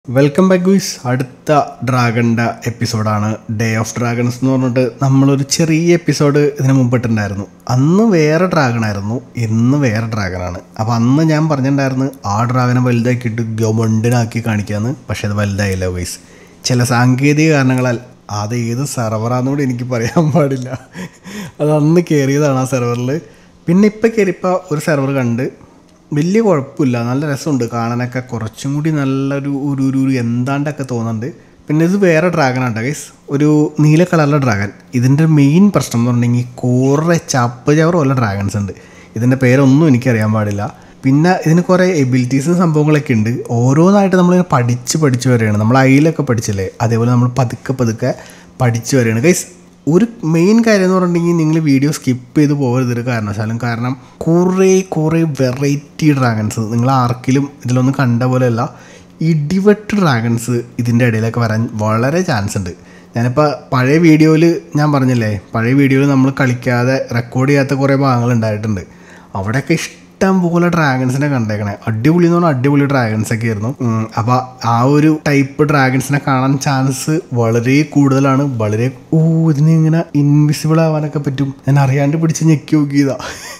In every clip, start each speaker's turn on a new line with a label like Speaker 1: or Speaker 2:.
Speaker 1: Welcome back guys അടുത്ത ഡ്രാഗണിൻ്റെ എപ്പിസോഡാണ് day of dragons എന്ന് പറഞ്ഞിട്ട് നമ്മളൊരു ചെറിയ എപ്പിസോഡ് ഇതിന് മുമ്പിട്ടുണ്ടായിരുന്നു അന്ന് വേറെ ഡ്രാഗണായിരുന്നു ഇന്ന് വേറെ ഡ്രാഗനാണ് അപ്പോൾ അന്ന് ഞാൻ പറഞ്ഞിട്ടുണ്ടായിരുന്നു ആ ഡ്രാഗനെ വലുതാക്കിയിട്ട് ഗവൺമെൻറ്റിനാക്കി കാണിക്കാമെന്ന് പക്ഷേ അത് വലുതായില്ല ഗുയ്സ് ചില സാങ്കേതിക കാരണങ്ങളാൽ അത് ഏത് സെർവറാണെന്നുകൂടി എനിക്ക് പറയാൻ പാടില്ല അത് അന്ന് കയറിയതാണ് ആ സെർവറിൽ പിന്നെ ഇപ്പോൾ കയറിയപ്പോൾ ഒരു സെർവർ കണ്ട് വലിയ കുഴപ്പമില്ല നല്ല രസമുണ്ട് കാണാനൊക്കെ കുറച്ചും കൂടി നല്ലൊരു ഒരു ഒരു ഒരു എന്താണ്ടൊക്കെ തോന്നുന്നുണ്ട് പിന്നെ ഇത് വേറെ ഡ്രാഗൺ ആണ് ഗൈസ് ഒരു നീല കളറിലെ ഡ്രാഗൺ ഇതിൻ്റെ മെയിൻ പ്രശ്നം എന്ന് പറഞ്ഞിട്ടുണ്ടെങ്കിൽ കുറേ ചപ്പ് ചവറ് പോലെ ഡ്രാഗൺസ് ഉണ്ട് ഇതിൻ്റെ പേരൊന്നും എനിക്കറിയാൻ പാടില്ല പിന്നെ ഇതിന് കുറേ എബിലിറ്റീസും സംഭവങ്ങളൊക്കെ ഉണ്ട് ഓരോന്നായിട്ട് നമ്മളിങ്ങനെ പഠിച്ച് പഠിച്ച് വരികയാണ് നമ്മൾ അയിലൊക്കെ പഠിച്ചില്ലേ അതേപോലെ നമ്മൾ പതുക്കെ പതുക്കെ പഠിച്ച് വരികയാണ് ഗൈസ് ഒരു മെയിൻ കാര്യം എന്ന് പറഞ്ഞിട്ടുണ്ടെങ്കിൽ നിങ്ങൾ വീഡിയോ സ്കിപ്പ് ചെയ്ത് പോകരുത് ഒരു കാരണവശാലും കാരണം കുറേ കുറേ വെറൈറ്റി ഡ്രാഗൺസ് നിങ്ങൾ ആർക്കിലും ഇതിലൊന്നും കണ്ട പോലെയല്ല ഇടിവെട്ട് ഡ്രാഗൺസ് ഇതിൻ്റെ ഇടയിലൊക്കെ വരാൻ വളരെ ചാൻസ് ഉണ്ട് ഞാനിപ്പോൾ പഴയ വീഡിയോയിൽ ഞാൻ പറഞ്ഞില്ലേ പഴയ വീഡിയോയിൽ നമ്മൾ കളിക്കാതെ റെക്കോർഡ് ചെയ്യാത്ത കുറേ ഭാഗങ്ങൾ ഉണ്ടായിട്ടുണ്ട് അവിടെയൊക്കെ ഇഷ്ടം പോലെ ഡ്രാഗൺസിനെ കണ്ടേക്കണേ അടിപൊളി എന്ന് പറഞ്ഞാൽ അടിപൊളി ഡ്രാഗൺസ് ഒക്കെ ആയിരുന്നു ഉം, അപ്പോൾ ആ ഒരു ടൈപ്പ് ഡ്രാഗൺസിനെ കാണാൻ ചാൻസ് വളരെ കൂടുതലാണ് വളരെ ഓ ഇതിന് ഇങ്ങനെ ഇൻവിസിബിൾ ആവാനൊക്കെ പറ്റും ഞാൻ അറിയാണ്ട് പിടിച്ച് ഞെക്കി നോക്കിയതാ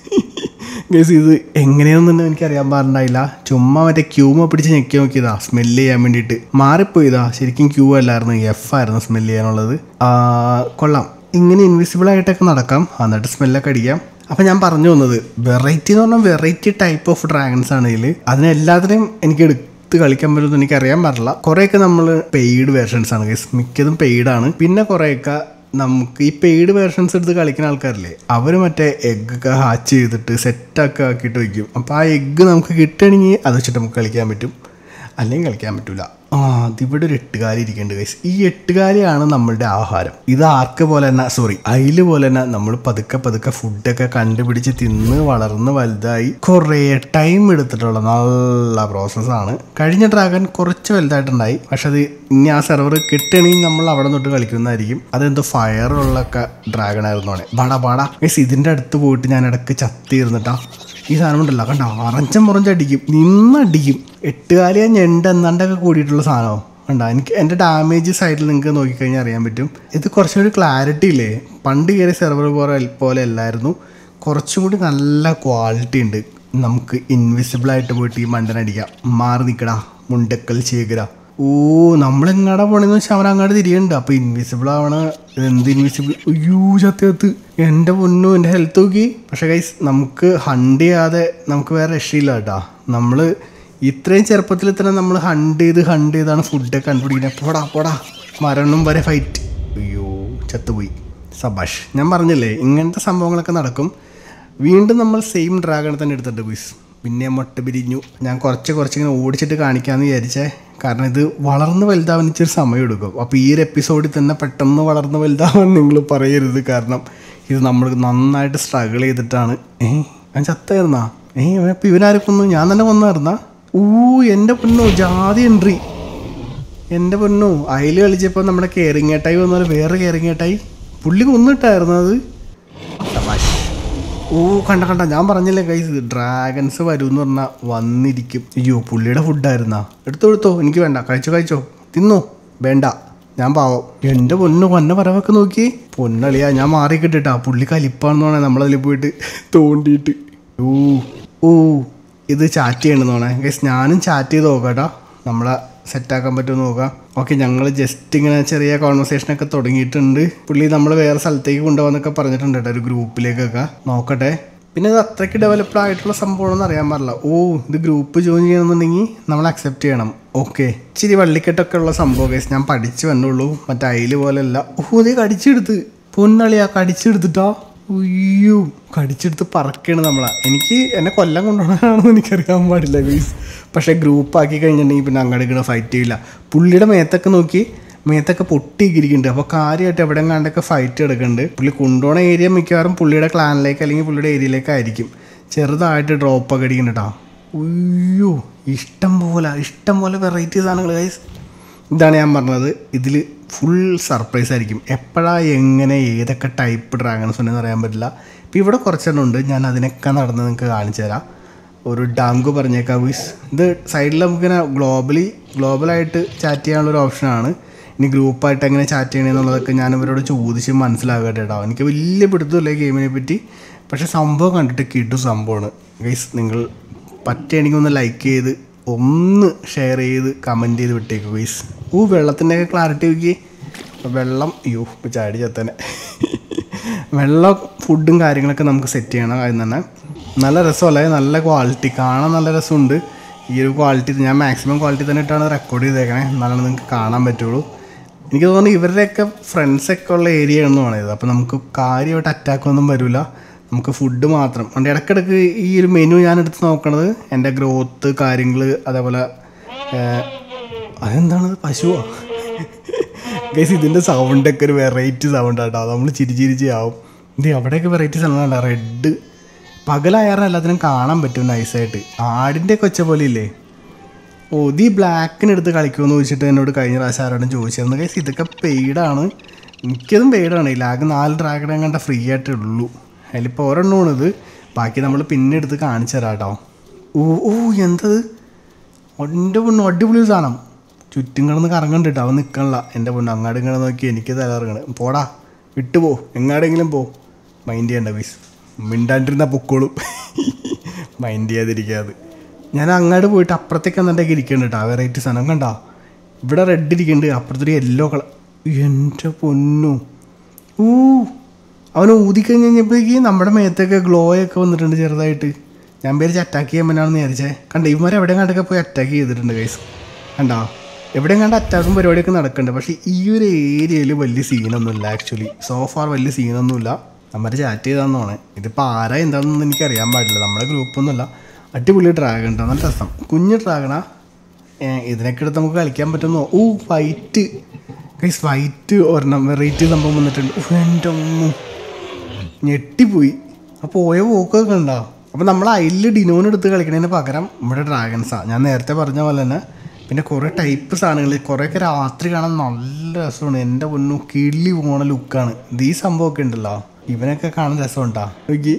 Speaker 1: ഗൈസ് ഇത് എങ്ങനെയാണെന്നൊന്നും എനിക്ക് അറിയാൻ പാടുണ്ടായില്ല ചുമ്മാ മറ്റേ ക്യൂമ പിടിച്ച് ഞെക്കി നോക്കിയതാ സ്മെല്ല് ചെയ്യാൻ വേണ്ടിയിട്ട് മാറിപ്പോയതാ ശരിക്കും ക്യൂ അല്ലായിരുന്നു എഫ് ആയിരുന്നു സ്മെല്ല് ചെയ്യാനുള്ളത് ആ, കൊള്ളാം ഇങ്ങനെ ഇൻവിസിബിൾ ആയിട്ടൊക്കെ നടക്കാം എന്നിട്ട് സ്മെല്ലൊക്കെ അടിക്കാം അപ്പം ഞാൻ പറഞ്ഞു വന്നത് വെറൈറ്റി എന്ന് പറഞ്ഞാൽ വെറൈറ്റി ടൈപ്പ് ഓഫ് ഡ്രാഗൺസ് ആണ് ഇതിൽ അതിനെല്ലാത്തിനെയും എനിക്ക് എടുത്ത് കളിക്കാൻ പറ്റുമെന്ന് എനിക്ക് അറിയാൻ പാടില്ല കുറേയൊക്കെ നമ്മൾ പെയ്ഡ് വേർഷൻസ് ആണ് guys. മിക്കതും പെയ്ഡാണ് പിന്നെ കുറേയൊക്കെ നമുക്ക് ഈ പെയ്ഡ് വേർഷൻസ് എടുത്ത് കളിക്കുന്ന ആൾക്കാരില്ലേ അവർ മറ്റേ എഗ്ഗ് ഒക്കെ ഹാച്ച് ചെയ്തിട്ട് സെറ്റൊക്കെ ആക്കിയിട്ട് വയ്ക്കും അപ്പോൾ ആ എഗ്ഗ് നമുക്ക് കിട്ടുകയാണെങ്കിൽ അത് വെച്ചിട്ട് നമുക്ക് കളിക്കാൻ പറ്റും അല്ലെങ്കിൽ കളിക്കാൻ പറ്റില്ല ആ അതിവിടെ ഒരു എട്ടുകാലി ഇരിക്കുന്നുണ്ട് ഗൈസ് ഈ എട്ടുകാലിയാണ് നമ്മളുടെ ആഹാരം ഇത് ആർക്ക് പോലെ തന്നെ സോറി അയില് പോലെ തന്നെ നമ്മൾ പതുക്കെ പതുക്കെ ഫുഡൊക്കെ കണ്ടുപിടിച്ച് തിന്ന് വളർന്ന് വലുതായി കുറേ ടൈം എടുത്തിട്ടുള്ള നല്ല പ്രോസസ്സാണ് കഴിഞ്ഞ ഡ്രാഗൺ കുറച്ച് വലുതായിട്ടുണ്ടായി പക്ഷെ അത് ഇനി ആ സെർവർ കിട്ടണമെങ്കിൽ നമ്മൾ അവിടെ തൊട്ട് കളിക്കുന്നതായിരിക്കും അതെന്തോ ഫയറുള്ളൊക്കെ ഡ്രാഗൺ ആയിരുന്നു അവിടെ ബാടാ ബാടാ ഗൈസ് ഇതിൻ്റെ അടുത്ത് പോയിട്ട് ഞാൻ ഇടയ്ക്ക് ചത്തിയിരുന്നിട്ടാ ഈ സാധനം ഉണ്ടല്ലോ കണ്ട അറഞ്ചം മുറഞ്ചടിക്കും നിന്നടിക്കും എട്ടുകാലിയ ഞണ്ട് എന്നാണ്ടൊക്കെ കൂടിയിട്ടുള്ള സാധനമോ കണ്ട എനിക്ക് എൻ്റെ ഡാമേജ് സൈഡിൽ നിങ്ങൾക്ക് നോക്കിക്കഴിഞ്ഞാൽ അറിയാൻ പറ്റും ഇത് കുറച്ചുകൂടി ക്ലാരിറ്റി ഇല്ലേ പണ്ട് കയറിയ സെർവർ പോലെ പോലെ അല്ലായിരുന്നു കുറച്ചും കൂടി നല്ല ക്വാളിറ്റി ഉണ്ട് നമുക്ക് ഇൻവിസിബിളായിട്ട് പോയിട്ട് ഈ മണ്ടനടിക്കാം മാറി നിൽക്കടാ മുണ്ടക്കൽ ചേകര ഓ നമ്മളെങ്ങാടാ പോണെന്ന് വെച്ചാൽ അവൻ അങ്ങോട്ട് തിരിയുന്നുണ്ട് അപ്പോൾ ഇൻവിസിബിൾ ആവണ എന്ത് ഇൻവിസിബിൾ അയ്യോ ചത്തത്ത് എൻ്റെ പൊന്നു എൻ്റെ ഹെൽത്ത് നോക്കി പക്ഷേ ഗൈസ് നമുക്ക് ഹണ്ട് ചെയ്യാതെ നമുക്ക് വേറെ രക്ഷയില്ല കേട്ടാ നമ്മൾ ഇത്രയും ചെറുപ്പത്തിൽ തന്നെ നമ്മൾ ഹണ്ട് ചെയ്ത് ഹണ്ട് ചെയ്താണ് ഫുഡൊക്കെ കണ്ടുപിടിക്കുന്നത് പോടാ പോടാ മരണം വരെ ഫൈറ്റ് അയ്യോ ചത്തുപോയി സബാഷ് ഞാൻ പറഞ്ഞില്ലേ ഇങ്ങനത്തെ സംഭവങ്ങളൊക്കെ നടക്കും വീണ്ടും നമ്മൾ സെയിം ഡ്രാഗൺ തന്നെ എടുത്തിട്ട് ഗുയ്സ് പിന്നെ മുട്ട പിരിഞ്ഞു ഞാൻ കുറച്ച് കുറച്ച് ഇങ്ങനെ ഓടിച്ചിട്ട് കാണിക്കാമെന്ന് വിചാരിച്ചേ കാരണം ഇത് വളർന്ന് വലുതാവാൻ ഇച്ചിരി സമയം എടുക്കും അപ്പോൾ ഈ ഒരു എപ്പിസോഡിൽ തന്നെ പെട്ടെന്ന് വളർന്ന് വലുതാവാൻ നിങ്ങൾ പറയരുത് കാരണം ഇത് നമ്മൾ നന്നായിട്ട് സ്ട്രഗിൾ ചെയ്തിട്ടാണ് ഏ ഞാൻ ചത്തായിരുന്നാ ഏ അപ്പം ഇവനാരെ കൊന്നു ഞാൻ തന്നെ കൊന്നായിരുന്നാ ഊ എൻ്റെ പൊന്നോ ജാതി എൻട്രി എൻ്റെ പൊന്നോ അയൽ കളിച്ചപ്പോൾ നമ്മുടെ കേറിങ്ങേട്ടായി വന്നാൽ വേറെ കേറിങ്ങേട്ടായി പുള്ളി കൊന്നിട്ടായിരുന്നു അത് തമാശ ഓ കണ്ട കണ്ട ഞാൻ പറഞ്ഞില്ലേ കൈസ് ഡ്രാഗൺസ് വരും എന്ന് പറഞ്ഞാൽ വന്നിരിക്കും അയ്യോ പുള്ളിയുടെ ഫുഡായിരുന്നാ എടുത്തോ എടുത്തോ എനിക്ക് വേണ്ട കഴിച്ചോ കഴിച്ചോ തിന്നോ വേണ്ട ഞാൻ പാവം എൻ്റെ പൊന്നു കൊന്ന വരവൊക്കെ നോക്കി പൊന്നളിയാ ഞാൻ മാറി കിട്ടിട്ടാ പുള്ളി കലിപ്പാണെന്ന് പറഞ്ഞാൽ നമ്മളതിൽ പോയിട്ട് തോണ്ടിയിട്ട് ഓ ഓ ഇത് ചാറ്റ് ചെയ്യണമെന്ന് പറഞ്ഞേ ഗൈസ് ഞാനും ചാറ്റ് ചെയ്ത് നോക്കാട്ടോ നമ്മളെ സെറ്റാക്കാൻ പറ്റുമെന്ന് നോക്കാം ഓക്കെ ഞങ്ങൾ ജസ്റ്റ് ഇങ്ങനെ ചെറിയ കോൺവെർസേഷനൊക്കെ തുടങ്ങിയിട്ടുണ്ട് പുള്ളി നമ്മൾ വേറെ സ്ഥലത്തേക്ക് കൊണ്ടുപോകാന്നൊക്കെ പറഞ്ഞിട്ടുണ്ട് കേട്ടോ ഒരു ഗ്രൂപ്പിലേക്കൊക്കെ നോക്കട്ടെ പിന്നെ ഇത് അത്രയ്ക്ക് ഡെവലപ്ഡ് ആയിട്ടുള്ള സംഭവമാണെന്ന് അറിയാൻ പാടില്ല ഓ ഇത് ഗ്രൂപ്പ് ജോയിൻ ചെയ്യണമെന്നുണ്ടെങ്കിൽ നമ്മൾ അക്സെപ്റ്റ് ചെയ്യണം ഓക്കെ ഇച്ചിരി വള്ളിക്കെട്ടൊക്കെ ഉള്ള സംഭവം കേസ് ഞാൻ പഠിച്ചു വന്നുള്ളൂ മറ്റേ അയില് പോലെയല്ല ഓ ഇത് കടിച്ചെടുത്ത് പൊന്നളിയാ കടിച്ചെടുത്തിട്ടോ ഉയ്യോ കടിച്ചെടുത്ത് പറക്കാണ് നമ്മളാ എനിക്ക് എന്നെ കൊല്ലം കൊണ്ടുപോകണമെന്ന് എനിക്കറിയാൻ പാടില്ല ഗൈസ് പക്ഷേ ഗ്രൂപ്പ് ആക്കി കഴിഞ്ഞിട്ടുണ്ടെങ്കിൽ പിന്നെ അങ്ങോട്ട് ഇങ്ങോട്ട് ഫൈറ്റ് ചെയ്യില്ല പുള്ളിയുടെ മേത്തൊക്കെ നോക്കി മേത്തൊക്കെ പൊട്ടിയിരിക്കുന്നുണ്ട് അപ്പോൾ കാര്യമായിട്ട് എവിടെ കണ്ടൊക്കെ ഫൈറ്റ് എടുക്കുന്നുണ്ട് പുള്ളി കൊണ്ടുപോണ ഏരിയ മിക്കവാറും പുള്ളിയുടെ ക്ലാനിലേക്ക് അല്ലെങ്കിൽ പുള്ളിയുടെ ഏരിയയിലേക്കായിരിക്കും ചെറുതായിട്ട് ഡ്രോപ്പൊക്കെ അടിക്കുന്നുണ്ട് കേട്ടോ ഉയ്യോ ഇഷ്ടം പോലെ ഇഷ്ടം പോലെ വെറൈറ്റി സാധനങ്ങൾ ഗൈസ് ഇതാണ് ഞാൻ പറഞ്ഞത് ഇതിൽ ഫുൾ സർപ്രൈസ് ആയിരിക്കും എപ്പോഴാ എങ്ങനെ ഏതൊക്കെ ടൈപ്പ് ഡ്രാഗൺസ് ഉണ്ടെന്ന് അറിയാൻ പറ്റില്ല ഇപ്പം ഇവിടെ കുറച്ചെണ്ണം ഉണ്ട് ഞാൻ അതിനൊക്കെ നടന്ന് നിങ്ങൾക്ക് കാണിച്ചു തരാം ഒരു ഡാങ്കു പറഞ്ഞേക്കാം വിസ് ഇത് സൈഡിൽ നമുക്കിങ്ങനെ ഗ്ലോബലി ഗ്ലോബലായിട്ട് ചാറ്റ് ചെയ്യാനുള്ള ഒരു ഓപ്ഷനാണ് ഇനി ഗ്രൂപ്പായിട്ട് എങ്ങനെ ചാറ്റ് ചെയ്യണമെന്നുള്ളതൊക്കെ ഞാൻ ഇവരോട് ചോദിച്ച് മനസ്സിലാകട്ടെ കേട്ടോ എനിക്ക് വലിയ പിടുത്തമില്ല ഈ ഗെയിമിനെ പറ്റി പക്ഷേ സംഭവം കണ്ടിട്ട് കിട്ടു സംഭവമാണ് ഗൈസ് നിങ്ങൾ പറ്റുകയാണെങ്കിൽ ഒന്ന് ലൈക്ക് ചെയ്ത് ഒന്ന് ഷെയർ ചെയ്ത് കമൻറ്റ് ചെയ്ത് വിട്ടേക്കും ഗൈസ് ഓ വെള്ളത്തിൻ്റെയൊക്കെ ക്ലാരിറ്റി നോക്കി വെള്ളം അയ്യോ ഇപ്പോൾ ചാടി ചത്തനെ വെള്ളം ഫുഡും കാര്യങ്ങളൊക്കെ നമുക്ക് സെറ്റ് ചെയ്യണം അതിന് തന്നെ നല്ല രസമല്ലേ നല്ല ക്വാളിറ്റി കാണാൻ നല്ല രസമുണ്ട് ഈ ഒരു ക്വാളിറ്റി ഞാൻ മാക്സിമം ക്വാളിറ്റി തന്നെ ഇട്ടാണ് റെക്കോർഡ് ചെയ്തേക്കണേ എന്നാലാണ് നിങ്ങൾക്ക് കാണാൻ പറ്റുള്ളൂ എനിക്ക് തോന്നുന്നു ഇവരുടെയൊക്കെ ഫ്രണ്ട്സൊക്കെ ഉള്ള ഏരിയ ആണെന്നാണ് ഇത് അപ്പോൾ നമുക്ക് കാര്യമായിട്ട് അറ്റാക്ക് ഒന്നും വരില്ല നമുക്ക് ഫുഡ് മാത്രം അതുകൊണ്ട് ഇടയ്ക്കിടയ്ക്ക് ഈ ഒരു മെനു ഞാൻ എടുത്ത് നോക്കണത് എൻ്റെ ഗ്രോത്ത് കാര്യങ്ങൾ അതേപോലെ ഏഹ്, അതെന്താണ് പശുവോ ഗൈസ് ഇതിൻ്റെ സൗണ്ടൊക്കെ ഒരു വെറൈറ്റി സൗണ്ട് ആട്ടോ നമ്മൾ ചിരി ചിരിച്ച് ആവും ഇത് അവിടെയൊക്കെ വെറൈറ്റി സൗണ്ട് റെഡ് പകലായാലും എല്ലാത്തിനും കാണാൻ പറ്റും നൈസായിട്ട് ആടിൻ്റെ ഒക്കെ ഒച്ച പോലെ ഇല്ലേ ഓ ഇത് ഈ ബ്ലാക്കിനെടുത്ത് കളിക്കുമെന്ന് ചോദിച്ചിട്ട് എന്നോട് കഴിഞ്ഞ പ്രാവശ്യം ആരോടും ചോദിച്ചിരുന്നു ഗൈസ് ഇതൊക്കെ പെയ്ഡാണ് മിക്കതും പെയ്ഡാണ് ഈ ലാഗ് നാല് ഡ്രാഗണെ കണ്ട ഫ്രീ ആയിട്ടേ ഉള്ളൂ അതിലിപ്പോൾ ഒരെണ്ണമാണ് ഇത് ബാക്കി നമ്മൾ പിന്നെ എടുത്ത് കാണിച്ചു തരാം കേട്ടോ ഓ ഓ എന്തത് എൻ്റെ പൊണ്ണു അടിപൊളി സാധനം ചുറ്റും കിടന്ന് കറങ്ങണ്ടിട്ട് അവൻ നിൽക്കണില്ല എൻ്റെ പൊണ്ണു അങ്ങാട് ഇങ്ങനെ നോക്കി എനിക്ക് തലറങ്ങണം പോടാ വിട്ടുപോ എങ്ങാടെങ്കിലും പോ മൈൻഡ് ചെയ്യണ്ട പീസ് മിണ്ടാണ്ടിരുന്ന പൊക്കോളും മൈൻഡ് ചെയ്യാതിരിക്കാതെ ഞാൻ അങ്ങാട് പോയിട്ട് അപ്പുറത്തേക്ക് എന്നിട്ടൊക്കെ ഇരിക്കുന്നുണ്ട് കേട്ടോ വെറൈറ്റി സാധനം കണ്ടാ ഇവിടെ റെഡ് ഇരിക്കുന്നുണ്ട് അപ്പുറത്തൊരു യെല്ലോ കളർ എൻ്റെ പൊന്നു ഊ അവൻ ഊതിക്കഴിഞ്ഞ് കഴിഞ്ഞപ്പോഴേക്ക് നമ്മുടെ മേത്തൊക്കെ ഗ്ലോ ഒക്കെ വന്നിട്ടുണ്ട് ചെറുതായിട്ട് ഞാൻ പേര് അറ്റാക്ക് ചെയ്യാൻ പറ്റാണെന്ന് വിചാരിച്ചേ കണ്ട ഇവന്മാർ എവിടെ കണ്ടൊക്കെ പോയി അറ്റാക്ക് ചെയ്തിട്ടുണ്ട് ഗൈസ് കണ്ടോ എവിടെ കണ്ട അറ്റാക്കും പരിപാടിയൊക്കെ നടക്കുന്നുണ്ട് പക്ഷേ ഈ ഒരു ഏരിയയിൽ വലിയ സീനൊന്നുമില്ല ആക്ച്വലി സോഫാർ വലിയ സീനൊന്നുമില്ല നമ്മൾ ചാറ്റ് ചെയ്താന്നാണ് ഇതിപ്പോൾ ആരാ എന്താണെന്നൊന്നും എനിക്ക് അറിയാൻ പാടില്ല നമ്മുടെ ഗ്രൂപ്പൊന്നുമല്ല അടിപൊളി ഡ്രാഗൺ ഉണ്ടോ നല്ല രസം കുഞ്ഞു ഡ്രാഗണാ ഇതിനൊക്കെ എടുത്ത് നമുക്ക് കളിക്കാൻ പറ്റുന്നോ ഓ വൈറ്റ് ഗൈസ് വൈറ്റ് ഒരെണ്ണം വെറൈറ്റി സംഭവം വന്നിട്ടുണ്ട് ഉഫ്, എൻ്റെ അമ്മ ഞെട്ടിപ്പോയി ആ പോയ പോക്കൊക്കെ ഉണ്ടോ അപ്പോൾ നമ്മൾ അതിൽ ഡിനോൻ എടുത്ത് കളിക്കണതിന് പകരം ഇവിടെ ഡ്രാഗൺസാണ് ഞാൻ നേരത്തെ പറഞ്ഞ പോലെ തന്നെ പിന്നെ കുറേ ടൈപ്പ് സാധനങ്ങൾ കുറേയൊക്കെ രാത്രി കാണാൻ നല്ല രസമാണ് എൻ്റെ പൊന്നു കിളി പോണ ലുക്കാണ് ഇത് ഈ സംഭവമൊക്കെ ഉണ്ടല്ലോ ഇവനൊക്കെ കാണാൻ രസമുണ്ടാ നോക്കി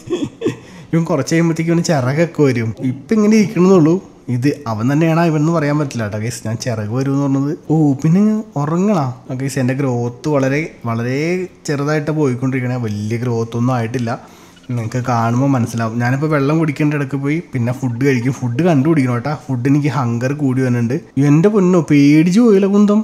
Speaker 1: ഇവൻ കുറച്ച് കഴിയുമ്പോഴത്തേക്കും ഇവന് ചിറകൊക്കെ വരും ഇപ്പം ഇങ്ങനെ ഇരിക്കണമെന്നുള്ളൂ ഇത് അവൻ തന്നെയാണ് ഇവൻ എന്ന് പറയാൻ പറ്റില്ല കേട്ടോ ഗൈസ് ഞാൻ ചിറക് വരും എന്ന് പറഞ്ഞത് ഓ പിന്നെ ഉറങ്ങണോ ഗൈസ് എൻ്റെ ഗ്രോത്ത് വളരെ വളരെ ചെറുതായിട്ട് പോയിക്കൊണ്ടിരിക്കണേ വലിയ ഗ്രോത്ത് ഒന്നും ആയിട്ടില്ല നിങ്ങൾക്ക് കാണുമ്പോൾ മനസ്സിലാവും ഞാനിപ്പോൾ വെള്ളം കുടിക്കേണ്ട ഇടയ്ക്ക് പോയി പിന്നെ ഫുഡ് കഴിക്കും ഫുഡ് കണ്ടുപിടിക്കണം കേട്ടോ ഫുഡ് എനിക്ക് ഹങ്കർ കൂടി വന്നിട്ടുണ്ട് എൻ്റെ പൊന്നോ പേടിച്ച് പോയില്ല കുന്തം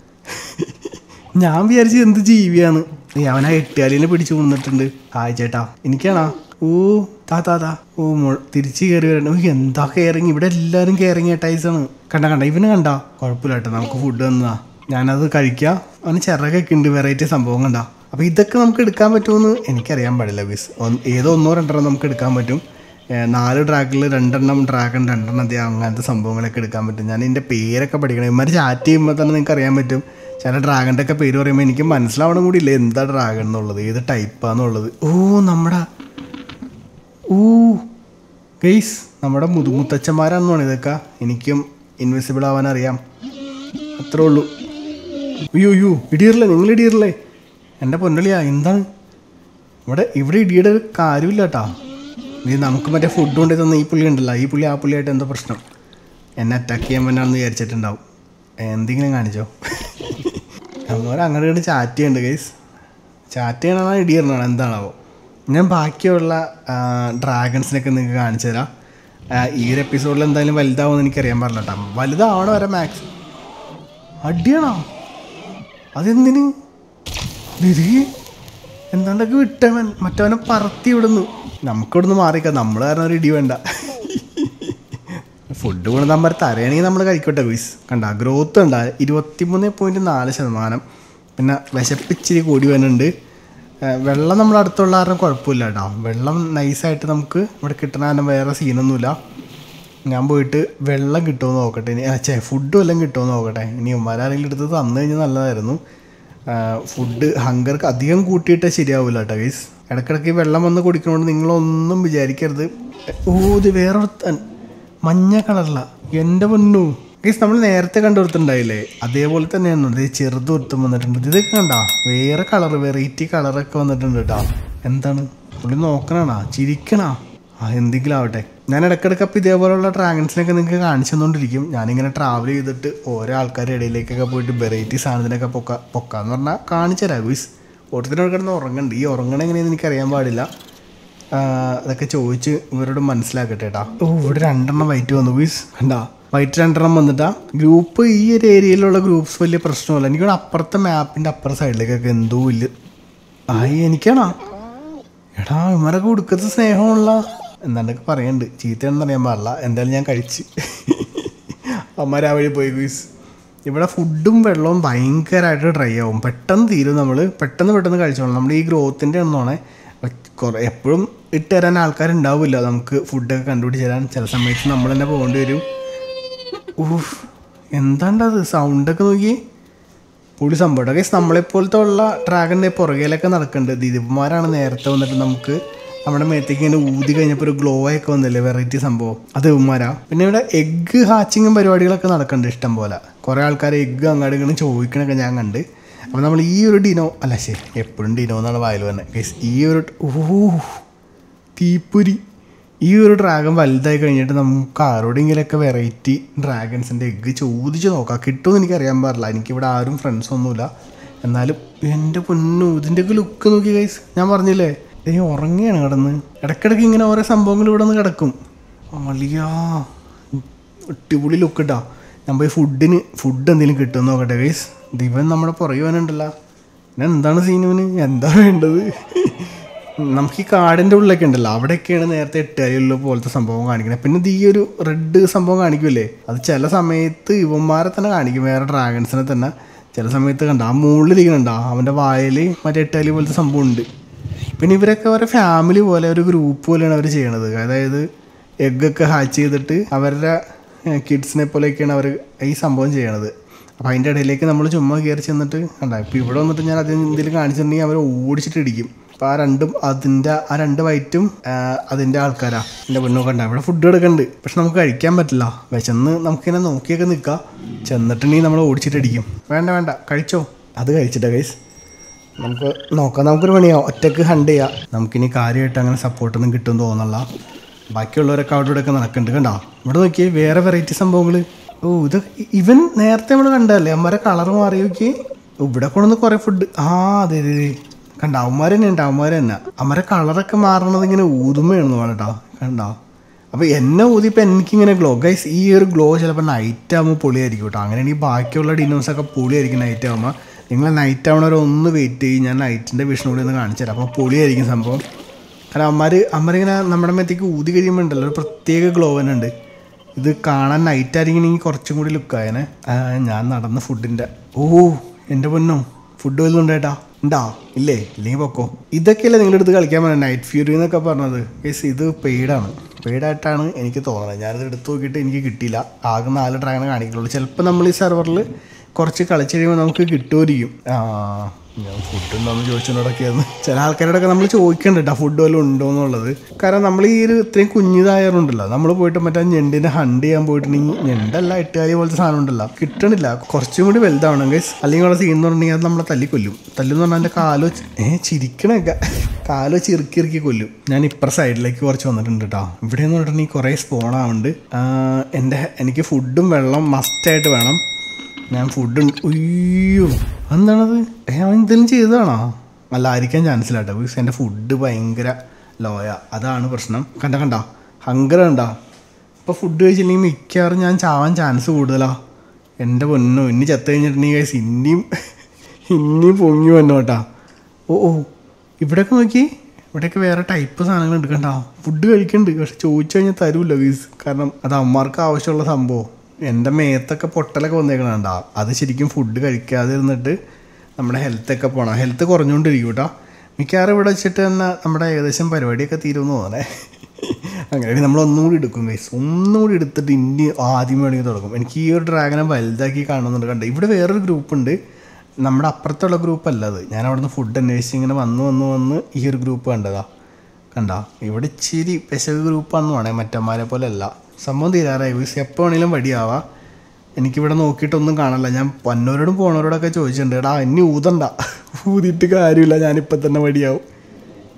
Speaker 1: ഞാൻ വിചാരിച്ചത് എന്ത് ജീവിയാണ് ഏ, അവനാ എട്ടുകാലിനെ പിടിച്ചു കൊണ്ടിട്ടുണ്ട് ഹായ് ചേട്ടാ എനിക്കാണോ ഓ താ താ താ ഓ മൊ- തിരിച്ച് കയറി വരണം ഓ, എന്താ കയറിങ് ഇവിടെ എല്ലാവരും കയറിങ് ഏട്ടായിസാണ് കണ്ട കണ്ട ഇവന് കണ്ട കുഴപ്പമില്ല കേട്ടോ നമുക്ക് ഫുഡ് തന്നതാ ഞാനത് കഴിക്കാം അവന് ചിറകൊക്കെ ഉണ്ട് വെറൈറ്റി സംഭവം കണ്ട അപ്പോൾ ഇതൊക്കെ നമുക്ക് എടുക്കാൻ പറ്റുമെന്ന് എനിക്കറിയാൻ പാടില്ല ബീസ് ഏതോ ഒന്നോ രണ്ടെണ്ണം നമുക്ക് എടുക്കാൻ പറ്റും ഏ, നാല് ഡ്രാഗണിൽ രണ്ടെണ്ണം ഡ്രാഗൺ രണ്ടെണ്ണം അതേ അങ്ങനത്തെ സംഭവങ്ങളൊക്കെ എടുക്കാൻ പറ്റും ഞാൻ ഇതിൻ്റെ പേരൊക്കെ പഠിക്കണം ഇമാർ ചാറ്റ് ചെയ്യുമ്പോൾ തന്നെ നിങ്ങൾക്ക് അറിയാൻ പറ്റും ചില ഡ്രാഗണിൻ്റെ ഒക്കെ പേര് പറയുമ്പോൾ എനിക്ക് മനസ്സിലാവണം കൂടി ഇല്ല എന്താ ഡ്രാഗൺ എന്നുള്ളത് ഏത് ടൈപ്പാന്നുള്ളത് ഓ നമ്മുടെ ഓ ഗെയ്സ് നമ്മുടെ മുതുമുത്തച്ഛന്മാരാണെന്നാണ് ഇതൊക്കെ എനിക്കും ഇൻവിസിബിൾ ആവാൻ അറിയാം അത്രേ ഉള്ളൂ അയ്യോ അയ്യോ ഇടിയറില്ലേ നിങ്ങൾ ഇടിയറില്ലേ എൻ്റെ പൊന്നളിയാ എന്താണ് ഇവിടെ ഇവിടെ ഇടിയുടെ ഒരു കാര്യമില്ല കേട്ടാ നീ നമുക്ക് മറ്റേ ഫുഡ് കൊണ്ടു തന്ന ഈ പുള്ളി ഉണ്ടല്ലോ ഈ പുള്ളി ആ പുള്ളിയായിട്ട് എന്തോ പ്രശ്നം എന്നെ അറ്റാക്ക് ചെയ്യാൻ വേണ്ടാണെന്ന് വിചാരിച്ചിട്ടുണ്ടാവും എന്തെങ്കിലും കാണിച്ചോ നമ്മൾ അങ്ങോട്ട് ഇങ്ങോട്ട് ചാറ്റ് ചെയ്യുന്നുണ്ട് ഗൈസ് ചാറ്റ് ചെയ്യണോ ഇടിയറിനാണ് എന്താണാവോ ഞാൻ ബാക്കിയുള്ള ഡ്രാഗൺസിനൊക്കെ നിങ്ങൾക്ക് കാണിച്ചു തരാം ആ, ഈ ഒരു എപ്പിസോഡിൽ എന്തായാലും വലുതാവുമെന്ന് എനിക്കറിയാൻ പാടില്ല കേട്ടോ വലുതാവണ വരെ മാക്സ് അടിയാണോ അതെന്തിന് നിധി എന്താണ്ടൊക്കെ വിട്ടവൻ മറ്റവനെ പറത്തി വിടുന്നു നമുക്കിവിടുന്ന് മാറിക്കാം നമ്മൾ കാരണം ഒരു ഇടി വേണ്ട ഫുഡ് കൊണ്ട് നമ്മൾ തരയാണെങ്കിൽ നമ്മൾ കഴിക്കട്ടെ ബീസ് കണ്ട ഗ്രോത്ത് ഉണ്ട് ഇരുപത്തിമൂന്ന് പോയിൻറ്റ് നാല് ശതമാനം പിന്നെ വിശപ്പിച്ചിരി കൂടി വരുന്നുണ്ട് ഏ, വെള്ളം നമ്മൾ അടുത്തുള്ള കാരണം കുഴപ്പമില്ല കേട്ടോ വെള്ളം നൈസായിട്ട് നമുക്ക് ഇവിടെ കിട്ടണ കാരണം വേറെ സീനൊന്നുമില്ല ഞാൻ പോയിട്ട് വെള്ളം കിട്ടുമോ നോക്കട്ടെ ഇനി ചേ ഫുഡ് വല്ലതും കിട്ടുമോ നോക്കട്ടെ ഇനി ഉമ്മാരാരെങ്കിലും എടുത്ത് തന്നു കഴിഞ്ഞാൽ നല്ലതായിരുന്നു ഫുഡ് ഹങ്കർക്ക് അധികം കൂട്ടിയിട്ടേ ശരിയാവില്ല കേട്ടോ ഗൈസ് ഇടയ്ക്കിടയ്ക്ക് ഈ വെള്ളം വന്ന് കുടിക്കണോണ്ട് നിങ്ങളൊന്നും വിചാരിക്കരുത് ഓ ഇത് വേറൊരുത്തൻ മഞ്ഞ കളറില എൻ്റെ പൊന്നു ഗൈസ് നമ്മൾ നേരത്തെ കണ്ടുകൊടുത്തിട്ടുണ്ടായില്ലേ അതേപോലെ തന്നെയാണ് ഇത് ചെറുത് ഒരുത്തം വന്നിട്ടുണ്ട് ഇതൊക്കെ കണ്ടാ വേറെ കളർ വെറൈറ്റി കളറൊക്കെ വന്നിട്ടുണ്ട് കേട്ടോ എന്താണ് പുള്ളി നോക്കണാ ചിരിക്കണാ ആ എന്തെങ്കിലും ആവട്ടെ ഞാൻ ഇടയ്ക്കിടയ്ക്ക് അപ്പോൾ ഇതേപോലുള്ള ഡ്രാഗൺസിനൊക്കെ നിങ്ങൾക്ക് കാണിച്ചു തന്നുകൊണ്ടിരിക്കും ഞാനിങ്ങനെ ട്രാവൽ ചെയ്തിട്ട് ഓരോ ആൾക്കാരുടെ ഇടയിലേക്കൊക്കെ പോയിട്ട് വെറൈറ്റി സാധനത്തിനൊക്കെ പൊക്ക പൊക്കാന്ന് പറഞ്ഞാൽ കാണിച്ചു തരാം ഗുയിസ് ഓട്ടത്തിനോട് കിടന്ന് ഉറങ്ങണ്ട് ഈ ഉറങ്ങണ എങ്ങനെയെന്ന് എനിക്കറിയാൻ പാടില്ല ആ, അതൊക്കെ ചോദിച്ച് ഇവരോട് മനസ്സിലാക്കട്ടെ കേട്ടാ ഓ ഇവിടെ രണ്ടെണ്ണം വൈറ്റ് വന്നു ഗുയിസ് കണ്ടാ വൈറ്റ് രണ്ടെണ്ണം വന്നിട്ടാ ഗ്രൂപ്പ് ഈ ഒരു ഏരിയയിലുള്ള ഗ്രൂപ്പ്സ് വലിയ പ്രശ്നമല്ല എനിക്കിവിടെ അപ്പുറത്തെ മാപ്പിൻ്റെ അപ്പുറ സൈഡിലേക്കൊക്കെ എന്തോ വലിയ ആയി എനിക്കാണോ എടാ ഇവരൊക്കെ ഉടുക്കത്തെ സ്നേഹമുള്ള എന്താണ്ടൊക്കെ പറയുന്നുണ്ട് ചീത്തയാണെന്ന് അറിയാൻ പാടില്ല എന്തായാലും ഞാൻ കഴിച്ച് അമ്മ രാവിലെ പോയി ഗുയിസ് ഇവിടെ ഫുഡും വെള്ളവും ഭയങ്കരമായിട്ട് ഡ്രൈ ആവും പെട്ടെന്ന് തീരും നമ്മൾ പെട്ടെന്ന് പെട്ടെന്ന് കഴിച്ചോളാം നമ്മുടെ ഈ ഗ്രോത്തിൻ്റെ ഒന്നാണ് കുറേ എപ്പോഴും ഇട്ട് തരാൻ ആൾക്കാരുണ്ടാവില്ല നമുക്ക് ഫുഡൊക്കെ കണ്ടുപിടിച്ച് തരാൻ ചില സമയത്ത് നമ്മൾ തന്നെ പോകേണ്ടി വരും ഊഫ് എന്താണ്ടത് സൗണ്ടൊക്കെ നോക്കി പൊളി സംഭവം ഗൈസ് നമ്മളെപ്പോലത്തെ ഉള്ള ഡ്രാഗണിൻ്റെ പുറകിലൊക്കെ നടക്കുന്നുണ്ട് ദിലീപ്മാരാണ് നേരത്തെ വന്നിട്ട് നമുക്ക് നമ്മുടെ മേത്തേക്ക് ഇങ്ങനെ ഊതി കഴിഞ്ഞപ്പോൾ ഒരു ഗ്ലോ ഒക്കെ വന്നില്ലേ വെറൈറ്റി സംഭവം അത് ഇവന്മാരാ പിന്നെ ഇവിടെ എഗ്ഗ് ഹാച്ചിങ്ങും പരിപാടികളൊക്കെ നടക്കുന്നുണ്ട് ഇഷ്ടം പോലെ കുറേ ആൾക്കാർ എഗ്ഗ് അങ്ങാടി ഇങ്ങനെ ചോദിക്കണൊക്കെ ഞാൻ കണ്ട് അപ്പോൾ നമ്മൾ ഈ ഒരു ഡിനോ അല്ല ശരി എപ്പോഴും ഡിനോ എന്നാണ് വായിൽ തന്നെ ഗൈസ് ഈ ഒരു ഓ തീപ്പൊരി ഈ ഒരു ഡ്രാഗൺ വലുതായി കഴിഞ്ഞിട്ട് നമുക്ക് ആരോടെങ്കിലൊക്കെ വെറൈറ്റി ഡ്രാഗൺസിൻ്റെ എഗ്ഗ് ചോദിച്ച് നോക്കാം കിട്ടുമെന്ന് എനിക്കറിയാൻ പാടില്ല എനിക്കിവിടെ ആരും ഫ്രണ്ട്സ് ഒന്നുമില്ല എന്നാലും എൻ്റെ പൊന്നു ഇതിൻ്റെയൊക്കെ ലുക്ക് നോക്കി ഗൈസ് ഞാൻ പറഞ്ഞില്ലേ ഏ ഉറങ്ങുകയാണ് കിടന്ന് ഇടയ്ക്കിടയ്ക്ക് ഇങ്ങനെ ഓരോ സംഭവങ്ങൾ ഇവിടെ നിന്ന് കിടക്കും അളിയാ അടിപൊളി ലുക്ക് ഇട്ടാ ഞാൻ പോയി ഫുഡിന് ഫുഡ് എന്തെങ്കിലും കിട്ടുമെന്ന് നോക്കട്ടെ ഗൈസ് ദിവൻ നമ്മുടെ പുറകെ ഞാൻ എന്താണ് സീനുവിന് എന്താ വേണ്ടത് നമുക്ക് ഈ കാടിൻ്റെ ഉള്ളിലൊക്കെ ഉണ്ടല്ലോ അവിടെയൊക്കെയാണ് നേരത്തെ എട്ടുകാരിയുള്ള പോലത്തെ സംഭവം കാണിക്കുന്നത് പിന്നെ ഇത് ഈ ഒരു റെഡ് സംഭവം കാണിക്കുമല്ലേ അത് ചില സമയത്ത് ഇവന്മാരെ തന്നെ കാണിക്കും വേറെ ഡ്രാഗൺസിനെ തന്നെ ചില സമയത്ത് കണ്ട ആ മുകളിലിരിക്കുന്നുണ്ട് അവൻ്റെ വായിൽ മറ്റേ എട്ടുകാലി പോലത്തെ സംഭവം ഉണ്ട് പിന്നെ ഇവരൊക്കെ അവരുടെ ഫാമിലി പോലെ ഒരു ഗ്രൂപ്പ് പോലെയാണ് അവർ ചെയ്യണത് അതായത് എഗ്ഗൊക്കെ ഹാച്ച് ചെയ്തിട്ട് അവരുടെ കിഡ്സിനെ പോലെയൊക്കെയാണ് അവർ ഈ സംഭവം ചെയ്യണത് അപ്പോൾ അതിൻ്റെ ഇടയിലേക്ക് നമ്മൾ ചുമ്മാ കയറി ചെന്നിട്ട് കണ്ട ഇപ്പോൾ ഇവിടെ വന്നിട്ട് ഞാൻ അതിന് എന്തെങ്കിലും കാണിച്ചിട്ടുണ്ടെങ്കിൽ അവർ ഓടിച്ചിട്ട് ഇടിക്കും അപ്പോൾ ആ രണ്ടും അതിൻ്റെ ആ രണ്ട് വൈറ്റും അതിൻ്റെ ആൾക്കാരാ എൻ്റെ പൊന്നു കണ്ട ഇവിടെ ഫുഡ് എടുക്കുന്നുണ്ട് പക്ഷെ നമുക്ക് കഴിക്കാൻ പറ്റില്ല വിശന്ന് നമുക്കിങ്ങനെ നോക്കിയൊക്കെ നിൽക്കാം ചെന്നിട്ടുണ്ടെങ്കിൽ നമ്മൾ ഓടിച്ചിട്ട് അടിക്കും വേണ്ട വേണ്ട കഴിച്ചോ അത് കഴിച്ചിട്ടാ ഗൈസ് നമുക്ക് നോക്കാം നമുക്കൊരു പണിയാവും ഒറ്റക്ക് ഹണ്ട് ചെയ്യാം നമുക്കിനി കാര്യമായിട്ട് അങ്ങനെ സപ്പോർട്ടൊന്നും കിട്ടുമെന്ന് തോന്നല്ല ബാക്കിയുള്ളവരൊക്കെ അവിടെ ഇവിടെയൊക്കെ നടക്കുന്നുണ്ട് കണ്ടോ ഇവിടെ നോക്കിയേ വേറെ വെറൈറ്റി സംഭവങ്ങൾ ഓ ഇത് ഇവൻ നേരത്തെ നമ്മൾ കണ്ടതല്ലേ അമ്മരെ കളർ മാറി നോക്കി ഇവിടെ കൊണ്ടുവന്ന് കുറേ ഫുഡ് ആ അതെ അതെ അതെ കണ്ട അവന്മാർ തന്നെ ഉണ്ട് അവന്മാർ തന്നെ അമ്മരെ കളറൊക്കെ മാറണത് ഇങ്ങനെ ഊതുമയാണെന്ന് പറഞ്ഞിട്ടോ കണ്ടോ അപ്പോൾ എന്നെ ഊതിയപ്പോൾ എനിക്കിങ്ങനെ ഗ്ലോ ഗൈസ് ഈ ഒരു ഗ്ലോ ചിലപ്പോൾ നൈറ്റ് ആകുമ്പോൾ പൊളിയായിരിക്കും കേട്ടോ അങ്ങനെയാണെങ്കിൽ ബാക്കിയുള്ള ഡിന്നേഴ്സൊക്കെ പൊളിയായിരിക്കും നൈറ്റ് ആകുമ്പോൾ നിങ്ങൾ നൈറ്റ് ആവണവരെ ഒന്ന് വെയിറ്റ് ചെയ്യും ഞാൻ നൈറ്റിൻ്റെ വിഷ്ണു കൂടി ഒന്ന് കാണിച്ചു തരാം അപ്പോൾ പൊളിയായിരിക്കും സംഭവം കാരണം അമ്മമാർ അമ്മരിങ്ങനെ നമ്മുടെ മേത്തേക്ക് ഊതി കഴിയുമ്പോൾ ഉണ്ടല്ലോ ഒരു പ്രത്യേക ഗ്ലോ തന്നെ ഉണ്ട് ഇത് കാണാൻ നൈറ്റ് ആയിരിക്കണമെങ്കിൽ കുറച്ചും കൂടി ലുക്കായനെ ഞാൻ നടന്ന ഫുഡിൻ്റെ ഓ എൻ്റെ പൊന്നോ ഫുഡ് വല്ലതും ഉണ്ടേട്ടാ ഉണ്ടാ ഇല്ലേ ഇല്ലെങ്കിൽ പൊക്കോ ഇതൊക്കെയല്ലേ നിങ്ങളുടെ അടുത്ത് കളിക്കാൻ പറഞ്ഞത് നൈറ്റ് ഫ്യൂരി എന്നൊക്കെ പറഞ്ഞത് കേസ് ഇത് പെയ്ഡാണ് പെയ്ഡായിട്ടാണ് എനിക്ക് തോന്നുന്നത് ഞാനിത് എടുത്ത് നോക്കിയിട്ട് എനിക്ക് കിട്ടിയില്ല ആകെ നാല് ഡ്രാഗണെ കാണിക്കുള്ളൂ ചിലപ്പോൾ നമ്മൾ ഈ സെർവറിൽ കുറച്ച് കളിച്ച് കഴിയുമ്പോൾ നമുക്ക് കിട്ടുമായിരിക്കും ആ ഞാൻ ഫുഡ് ഉണ്ടോയെന്ന് ചോദിച്ചതിനോടൊക്കെയായിരുന്നു ചില ആൾക്കാരോടൊക്കെ നമ്മൾ ചോദിക്കണ്ട കേട്ടോ ഫുഡ് വല്ലതും ഉണ്ടോ എന്നുള്ളത് കാരണം നമ്മൾ ഈ ഒരു ഇത്രയും കുഞ്ഞിതായതുകൊണ്ടല്ലോ നമ്മൾ പോയിട്ട് മറ്റേ ഞണ്ടിനെ ഹണ്ട് ചെയ്യാൻ പോയിട്ടുണ്ടെങ്കിൽ ഞണ്ടല്ല എട്ടുകാലി പോലത്തെ സാധനം ഉണ്ടല്ലോ കിട്ടണില്ല കുറച്ചും കൂടി വലുതാവണം ഗൈസ് അല്ലെങ്കിൽ ഉള്ള സീൻ എന്ന് പറഞ്ഞിട്ടുണ്ടെങ്കിൽ അത് നമ്മളെ തല്ലിക്കൊല്ലും തല്ലെന്ന് പറഞ്ഞാൽ എൻ്റെ കാലോ ഏ ചിരിക്കണൊക്കെ കാലോ ചിറുക്കി ഇറുക്കി കൊല്ലും ഞാൻ ഇപ്പുറ സൈഡിലേക്ക് കുറച്ച് വന്നിട്ടുണ്ട് കേട്ടോ ഇവിടെ എന്ന് പറഞ്ഞിട്ടുണ്ടെങ്കിൽ കുറേ സ്പോണാവുണ്ട് എൻ്റെ എനിക്ക് ഫുഡും വെള്ളം മസ്റ്റായിട്ട് വേണം ഞാൻ ഫുഡ് അയ്യോ എന്താണത് ഏ അവൻ എന്തെങ്കിലും ചെയ്തതാണോ അല്ല ആയിരിക്കാൻ ചാൻസ് ഇല്ല കേട്ടോ ബിക്കോസ് എൻ്റെ ഫുഡ് ഭയങ്കര ലോയ അതാണ് പ്രശ്നം കണ്ട കണ്ട ഹങ്കർ കണ്ട ഇപ്പോൾ ഫുഡ് കഴിച്ചില്ലെങ്കിൽ മിക്കവാറും ഞാൻ ചാവാൻ ചാൻസ് കൂടുതലാ എൻ്റെ പൊന്നോ ഇനി ചത്ത് കഴിഞ്ഞിട്ടുണ്ടെങ്കിൽ guys ഇനിയും ഇനിയും പൊങ്ങി വന്നോ കേട്ടാ ഓ ഓ ഇവിടെയൊക്കെ നോക്കി ഇവിടെയൊക്കെ വേറെ ടൈപ്പ് സാധനങ്ങൾ എടുക്കണ്ട ഫുഡ് കഴിക്കുന്നുണ്ട് പക്ഷെ ചോദിച്ചു കഴിഞ്ഞാൽ തരൂല്ല വീസ് കാരണം അത് അമ്മമാർക്ക് ആവശ്യമുള്ള സംഭവം എൻ്റെ മേത്തൊക്കെ പൊട്ടലൊക്കെ വന്നേക്കണണ്ട അത് ശരിക്കും ഫുഡ് കഴിക്കാതെ ഇരുന്നിട്ട് നമ്മുടെ ഹെൽത്തൊക്കെ പോകണം ഹെൽത്ത് കുറഞ്ഞുകൊണ്ടിരിക്കും കേട്ടോ മിക്കവാറും ഇവിടെ വെച്ചിട്ട് തന്നെ നമ്മുടെ ഏകദേശം പരിപാടിയൊക്കെ തീരുമെന്ന് തോന്നണേ അങ്ങനെ നമ്മൾ ഒന്നും കൂടി എടുക്കും ഗൈസ് ഒന്നും കൂടി എടുത്തിട്ട് ഇനി ആദ്യം വേണമെങ്കിൽ തുടങ്ങും എനിക്ക് ഈ ഒരു ഡ്രാഗനെ വലുതാക്കി കാണുന്നുണ്ട് കണ്ടോ ഇവിടെ വേറൊരു ഗ്രൂപ്പ് ഉണ്ട് നമ്മുടെ അപ്പുറത്തുള്ള ഗ്രൂപ്പ് അല്ല അത് ഞാൻ അവിടെ നിന്ന് ഫുഡ് അന്വേഷിച്ച് ഇങ്ങനെ വന്ന് വന്ന് വന്ന് ഈ ഒരു ഗ്രൂപ്പ് കണ്ടതാ കണ്ടാ ഇവിടെ ഇച്ചിരി പെശക് ഗ്രൂപ്പാണെന്ന് വേണേ മറ്റന്മാരെ പോലെ അല്ല സംഭവം തീരാറായി വീസ് എപ്പോൾ വേണേലും വടിയാവാം എനിക്കിവിടെ നോക്കിയിട്ടൊന്നും കാണല്ല ഞാൻ പന്നോരോടും പോണവരോടൊക്കെ ചോദിച്ചിട്ടുണ്ട് എടാ ഇനി ഊതണ്ട ഊതിയിട്ട് കാര്യമില്ല ഞാനിപ്പോൾ തന്നെ വടിയാവും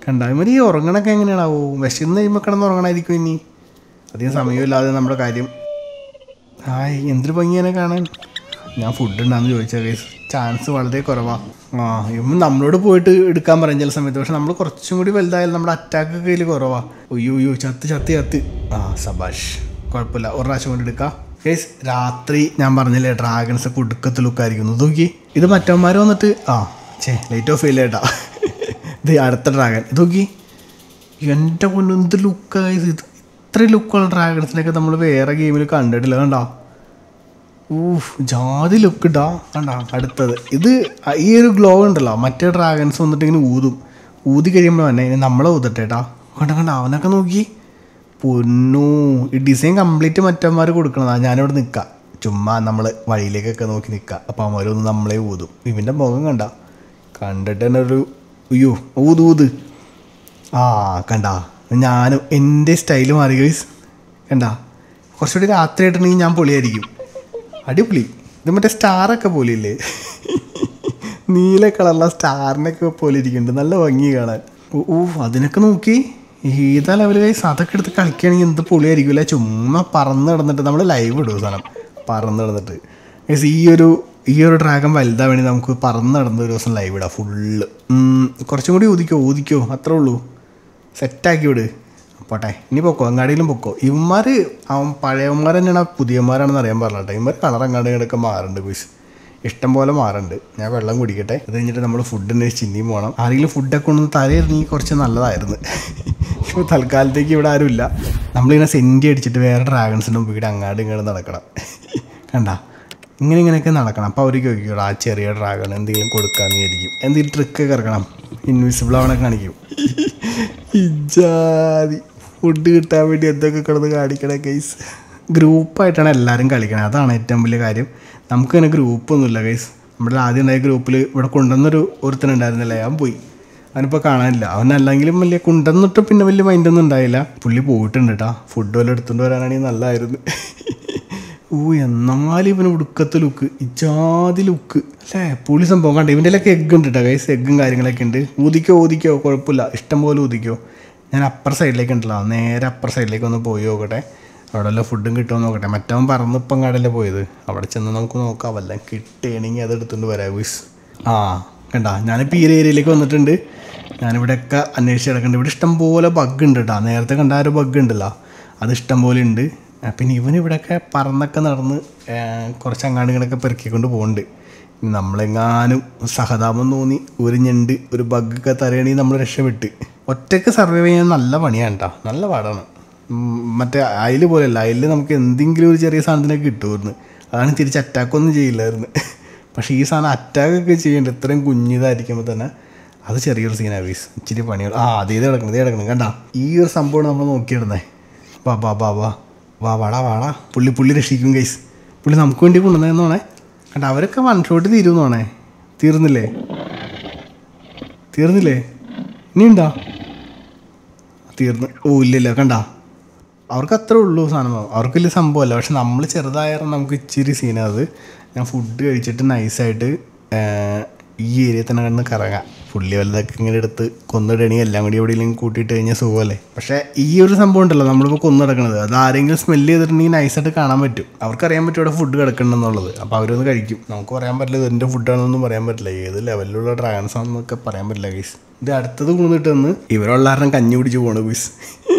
Speaker 1: കണ്ട ഇവര് ഈ ഉറങ്ങണൊക്കെ എങ്ങനെയാണാവോ വിശന്ന് കഴിയുമ്പോൾ കിടന്ന് ഉറങ്ങണമായിരിക്കും ഇനി അധികം സമയമില്ലാതെ നമ്മുടെ കാര്യം ഹായ് എന്തൊരു ഭംഗിയാണ് കാണാൻ ഞാൻ ഫുഡ് ഉണ്ടാന്ന് ചോദിച്ചാൽ കേസ് ചാൻസ് വളരെ കുറവാണ് ആ ഇവൻ നമ്മളോട് പോയിട്ട് എടുക്കാൻ പറയും ചില സമയത്ത് പക്ഷെ നമ്മൾ കുറച്ചും കൂടി വലുതായാലും നമ്മുടെ അറ്റാക്ക് കയ്യിൽ കുറവാ ഒയ്യോ ഒയ്യോ ചത്ത് ചത്ത് ചത്ത് ആ സബാഷ് കുഴപ്പമില്ല ഒരു പ്രാവശ്യം കൊണ്ട് എടുക്കാം കേസ് രാത്രി ഞാൻ പറഞ്ഞില്ലേ ഡ്രാഗൺസ് കുടുക്കത്ത് ലുക്കായിരിക്കുന്നു നോക്കി ഇത് മറ്റവന്മാർ വന്നിട്ട് ആ ചേ ലൈറ്റ് ഓഫ് ചെയ്യില്ല ഏട്ടാ ഇത് അടുത്ത ഡ്രാഗൺ ഇത് നോക്കി എൻ്റെ പൊന്നു എന്ത് ലുക്കായി ഇത് ഇത്ര ലുക്കുള്ള ഡ്രാഗൺസിനൊക്കെ നമ്മൾ വേറെ ഗെയിമിൽ കണ്ടിട്ടില്ല കണ്ടോ ഊഫ് ജാതി ലുക്ക് ഇടാ കണ്ട അടുത്തത് ഇത് ഈ ഒരു ഗ്ലോ ഉണ്ടല്ലോ മറ്റേ ഡ്രാഗൺസ് വന്നിട്ട് ഇങ്ങനെ ഊതും ഊതി കഴിയുമ്പോൾ തന്നെ ഇനി നമ്മളെ ഊതട്ടേട്ടാ കണ്ട കണ്ട അവനൊക്കെ നോക്കി പൊന്നു ഈ ഡിസൈൻ കംപ്ലീറ്റ് മറ്റന്മാർ കൊടുക്കണതാ ഞാനിവിടെ നിൽക്കാം ചുമ്മാ നമ്മൾ വഴിയിലേക്കൊക്കെ നോക്കി നിൽക്കാം അപ്പോൾ അവരൊന്ന് നമ്മളെ ഊതും ഇവൻ്റെ മുഖം കണ്ട കണ്ടിട്ട് തന്നെ ഒരു അയ്യോ ഊത് ഊത് ആ കണ്ട ഞാനും എൻ്റെ സ്റ്റൈല് മാറി ഗൈസ് കണ്ട കുറച്ചുകൂടി രാത്രി ആയിട്ടുണ്ടെങ്കിൽ ഞാൻ പൊളിയായിരിക്കും അടിപൊളി ഇത് മറ്റേ സ്റ്റാറൊക്കെ പോലെ ഇല്ലേ നീല കളറുള്ള സ്റ്റാറിനൊക്കെ പോലെ ഇരിക്കുന്നുണ്ട് നല്ല ഭംഗി കാണാൻ ഓ ഓ അതിനൊക്കെ നോക്കി ഏതാ ലെവൽ കൈസ് അതൊക്കെ എടുത്ത് കളിക്കുകയാണെങ്കിൽ എന്ത് പൊളിയായിരിക്കില്ല ചുമ്മാ പറന്ന് കിടന്നിട്ട് നമ്മൾ ലൈവ് ഇടും സാധനം പറന്ന് കിടന്നിട്ട് ഗൈസ് ഈ ഒരു ഈ ഒരു ഡ്രാഗൺ വലുതാൻ വേണ്ടി നമുക്ക് പറന്ന് നടന്ന ഒരു ദിവസം ലൈവ് ഇടാം ഫുള്ള് കുറച്ചും കൂടി ഊതിക്കോ ഊതിക്കോ അത്രേ ഉള്ളൂ സെറ്റാക്കി വിട് പോട്ടെ ഇനി പൊക്കോ അങ്ങാടിയിലും പൊക്കോ ഇവന്മാർ അവൻ പഴയവന്മാർ തന്നെയാണ് പുതിയന്മാരാണെന്ന് അറിയാൻ പറഞ്ഞ കേട്ടോ ഇവന്മാർ കളർ അങ്ങാടി ഇങ്ങോട്ടൊക്കെ മാറുന്നുണ്ട് ബീസ് ഇഷ്ടം പോലെ മാറുന്നുണ്ട് ഞാൻ വെള്ളം കുടിക്കട്ടെ അത് കഴിഞ്ഞിട്ട് നമ്മൾ ഫുഡ് അന്വേഷിച്ച് ഇനിയും പോകണം ആരെങ്കിലും ഫുഡൊക്കെ ഒന്ന് തലയിരുന്നെങ്കിൽ കുറച്ച് നല്ലതായിരുന്നു ഇപ്പോൾ തൽക്കാലത്തേക്ക് ഇവിടെ ആരുമില്ല നമ്മളിങ്ങനെ സെൻറ്റി അടിച്ചിട്ട് വേറെ ഡ്രാഗൺസിൻ്റെ മുമ്പിൽ കൂടി അങ്ങാടും ഇങ്ങോട്ട് നടക്കണം കണ്ട ഇങ്ങനെ ഇങ്ങനെയൊക്കെ നടക്കണം അപ്പോൾ അവർക്ക് ചോദിക്കും ആ ചെറിയ ഡ്രാഗൺ എന്തെങ്കിലും കൊടുക്കാമെന്ന് വിചാരിക്കും എന്തെങ്കിലും ട്രിക്കൊക്കെ ഇറക്കണം ഇൻവിസിബിൾ ആവണ കാണിക്കും ഇജാതി ഫുഡ് കിട്ടാൻ വേണ്ടി എന്തൊക്കെ കിടന്ന് കാണിക്കണേ ഗൈസ് ഗ്രൂപ്പായിട്ടാണ് എല്ലാവരും കളിക്കണത് അതാണ് ഏറ്റവും വലിയ കാര്യം നമുക്ക് തന്നെ ഗ്രൂപ്പൊന്നുമില്ല ഗൈസ് നമ്മുടെ ആദ്യം ഉണ്ടായ ഗ്രൂപ്പിൽ ഇവിടെ കൊണ്ടുവന്നൊരു ഒരുത്തനുണ്ടായിരുന്നില്ല ഞാൻ പോയി അവനിപ്പോൾ കാണാനില്ല അവനല്ലെങ്കിലും വലിയ കൊണ്ടുവന്നിട്ട് പിന്നെ വലിയ മൈൻഡൊന്നും ഉണ്ടായില്ല പുള്ളി പോയിട്ടുണ്ട് കേട്ടോ ഫുഡ് വല്ലതും എടുത്തുകൊണ്ട് വരാനാണെങ്കിൽ നല്ലതായിരുന്നു ഓ എന്നാലും ഇവന് ഉടുക്കത്തെ ലുക്ക് ഇജാതി ലുക്ക് അല്ലേ പുളി സംഭവം കണ്ട ഇവൻ്റെ ഒക്കെ എഗ്ഗ് ഉണ്ട് കേട്ടോ കൈസ് എഗ്ഗും കാര്യങ്ങളൊക്കെ ഉണ്ട് ഊതിക്കോ ഊതിക്കോ കുഴപ്പമില്ല ഇഷ്ടം പോലെ ഊതിക്കോ ഞാൻ അപ്പർ സൈഡിലേക്ക് ഉണ്ടല്ലോ നേരെ അപ്പർ സൈഡിലേക്ക് ഒന്ന് പോയി നോക്കട്ടെ അവിടെ വല്ല ഫുഡും കിട്ടുമോ നോക്കട്ടെ മറ്റവൻ പറന്നിപ്പം കടല്ലേ പോയത് അവിടെ ചെന്ന് നമുക്ക് നോക്കാം വല്ല കിട്ടുകയാണെങ്കിൽ അത് എടുത്തുകൊണ്ട് വരാം വിസ് ആ കണ്ട ഞാനിപ്പോൾ ഈ ഒരു ഏരിയയിലേക്ക് വന്നിട്ടുണ്ട് ഞാനിവിടെയൊക്കെ അന്വേഷിച്ച് കിടക്കുന്നുണ്ട് ഇവിടെ ഇഷ്ടം പോലെ ബഗ് ഉണ്ട് കേട്ടോ നേരത്തെ കണ്ട ആ ഒരു ബഗ് ഉണ്ടല്ലോ അത് ഇഷ്ടം പോലെ ഉണ്ട് ആ, പിന്നെ ഇവൻ ഇവിടെയൊക്കെ പറന്നൊക്കെ നടന്ന് ആ, കുറച്ച് അങ്ങാട് ഇങ്ങോട്ടൊക്കെ പെറുക്കിക്കൊണ്ട് പോകുന്നുണ്ട് ഇനി നമ്മളെങ്ങാനും സഹതാപം തോന്നി ഒരു ഞണ്ട് ഒരു ബഗ്ഗൊക്കെ തരയണമെങ്കിൽ നമ്മൾ രക്ഷപ്പെട്ട് ഒറ്റയ്ക്ക് സർവൈവ് ചെയ്യാൻ നല്ല പണിയാണ് കേട്ടോ നല്ല പാടാണ് ഉം, മറ്റേ അയൽ പോലെയല്ല അയലിൽ നമുക്ക് എന്തെങ്കിലും ഒരു ചെറിയ സാധനത്തിനൊക്കെ കിട്ടുമായിരുന്നു അതാണ് തിരിച്ച് അറ്റാക്കൊന്നും ചെയ്യില്ലായിരുന്നു പക്ഷേ ഈ സാധനം അറ്റാക്കൊക്കെ ചെയ്യേണ്ടത് ഇത്രയും കുഞ്ഞിതായിരിക്കുമ്പോൾ തന്നെ അത് ചെറിയൊരു സീനാണ് വീസ് ഇച്ചിരി പണികൾ ആ അത് ഇത് കിടക്കണം ഇത് കിടക്കണം കണ്ട ഈ ഒരു സംഭവമാണ് നമ്മൾ നോക്കിയിടുന്നത് വാ വാ വാ വാ വാ വാടാ വാടാ പുള്ളി പുള്ളി രക്ഷിക്കും ഗൈസ് പുള്ളി നമുക്ക് വേണ്ടി കൊണ്ടുവന്നതെന്നോണേ കണ്ട അവരൊക്കെ വൺ ഷോട്ട് തീരുന്നോണേ തീർന്നില്ലേ തീർന്നില്ലേ ഇനിയുണ്ടോ തീർന്ന് ഓ ഇല്ലില്ല കണ്ട അവർക്ക് അത്രേ ഉള്ളൂ സാധനം അവർക്ക് വലിയ സംഭവമല്ല പക്ഷെ നമ്മൾ ചെറുതായാലും നമുക്ക് ഇച്ചിരി സീനാണ് അത് ഞാൻ ഫുഡ് കഴിച്ചിട്ട് നൈസായിട്ട് ഈ ഏരിയയിൽ തന്നെ കിടന്ന് കറങ്ങാം പുള്ളി വലുതൊക്കെ ഇങ്ങനെ എടുത്ത് കൊന്നിടണി എല്ലാം കൂടി എവിടെയെങ്കിലും കൂട്ടിയിട്ട് കഴിഞ്ഞാൽ സുഖമല്ലേ പക്ഷേ ഈ ഒരു സംഭവം ഉണ്ടല്ലോ നമ്മളിപ്പോൾ കൊന്നു കിടക്കണത് അത് ആരെങ്കിലും സ്മെല്ല് ചെയ്തിട്ടുണ്ടെങ്കിൽ നൈസായിട്ട് കാണാൻ പറ്റും അവർക്കറിയാൻ പറ്റും ഇവിടെ ഫുഡ് കിടക്കണമെന്നുള്ളത് അപ്പോൾ അവരൊന്ന് കഴിക്കും നമുക്ക് പറയാൻ പറ്റില്ല ഇത് എൻ്റെ ഫുഡാണെന്നൊന്നും പറയാൻ പറ്റില്ല ഏത് ലെവലിലുള്ള ഡ്രാഗൺസ് ആണെന്നൊക്കെ പറയാൻ പറ്റില്ല ഗീസ് ഇത് അടുത്തത് കൊണ്ടിട്ട് വന്ന് ഇവരുള്ള കാരണം കഞ്ഞി കുടിച്ച് പോണു ഗീസ്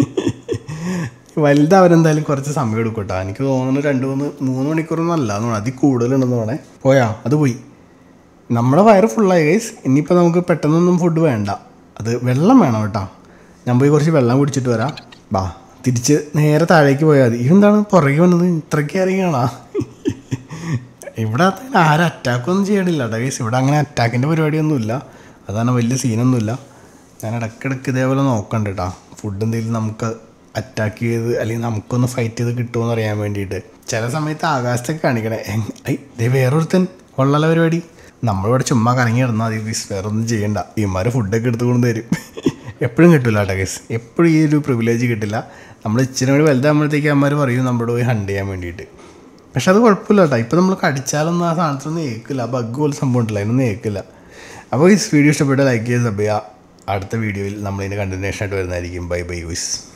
Speaker 1: വലുത് അവരെന്തായാലും കുറച്ച് സമയം എടുക്കും കേട്ടോ എനിക്ക് തോന്നുന്നു രണ്ട് മൂന്ന് മൂന്ന് മണിക്കൂറൊന്നും അല്ല എന്ന് അതിൽ കൂടുതലുണ്ടെന്ന് വേണേ പോയാ അത് പോയി നമ്മുടെ വയറ് ഫുള്ളായി ഗൈസ് ഇനിയിപ്പോൾ നമുക്ക് പെട്ടെന്നൊന്നും ഫുഡ് വേണ്ട അത് വെള്ളം വേണം കേട്ടോ ഞാൻ പോയി കുറച്ച് വെള്ളം കുടിച്ചിട്ട് വരാം ബാ തിരിച്ച് നേരെ താഴേക്ക് പോയാൽ മതി ഇതെന്താണ് പുറകെ വന്നത് ഇത്രയ്ക്ക് ഇറങ്ങിയാണോ ഇവിടെ ആരും അറ്റാക്കൊന്നും ചെയ്യണില്ല കേട്ടോ ഗൈസ് ഇവിടെ അങ്ങനെ അറ്റാക്കിൻ്റെ പരിപാടിയൊന്നുമില്ല അതാണ് വലിയ സീനൊന്നുമില്ല ഞാൻ ഇടയ്ക്കിടയ്ക്ക് ഇതേപോലെ നോക്കണ്ട കേട്ടോ ഫുഡ് എന്തെങ്കിലും നമുക്ക് അറ്റാക്ക് ചെയ്ത് അല്ലെങ്കിൽ നമുക്കൊന്ന് ഫൈറ്റ് ചെയ്ത് കിട്ടുമെന്ന് അറിയാൻ വേണ്ടിയിട്ട് ചില സമയത്ത് ആകാശത്തൊക്കെ കാണിക്കണേ എങ്- ഐ ദേ വേറൊരുത്തൻ കൊള്ളല പരിപാടി നമ്മളിവിടെ ചുമ്മാ കറങ്ങി കിടന്നാൽ മതി ഗീസ് വേറെ ഒന്നും ചെയ്യണ്ട ഇമാർ ഫുഡൊക്കെ എടുത്ത് കൊണ്ട് തരും എപ്പോഴും കിട്ടില്ല കേട്ടോ ഗീസ് എപ്പോഴും ഈ ഒരു പ്രിവിലേജ് കിട്ടില്ല നമ്മൾ ഇച്ചിരി കൂടി വലുതാകുമ്പോഴത്തേക്ക് അമ്മമാർ പറയും നമ്മളോട് പോയി ഹണ്ട് ചെയ്യാൻ വേണ്ടിയിട്ട് പക്ഷെ അത് കുഴപ്പമില്ല കേട്ടോ ഇപ്പോൾ നമ്മൾ കടിച്ചാലൊന്നും ആ സാധനത്തിനൊന്നും ഏക്കില്ല ബഗ് പോലെ സംഭവം ഉണ്ടല്ലോ അതിനൊന്നും ഏക്കില്ല അപ്പോൾ ഈ വീഡിയോ ഇഷ്ടപ്പെട്ട ലൈക്ക് ചെയ്ത് സബ് ചെയ്യുക അടുത്ത വീഡിയോയിൽ നമ്മളിതിൻ്റെ കണ്ടിന്യൂഷൻ ആയിട്ട് വരുന്നതായിരിക്കും ബൈ ബൈ യൂസ്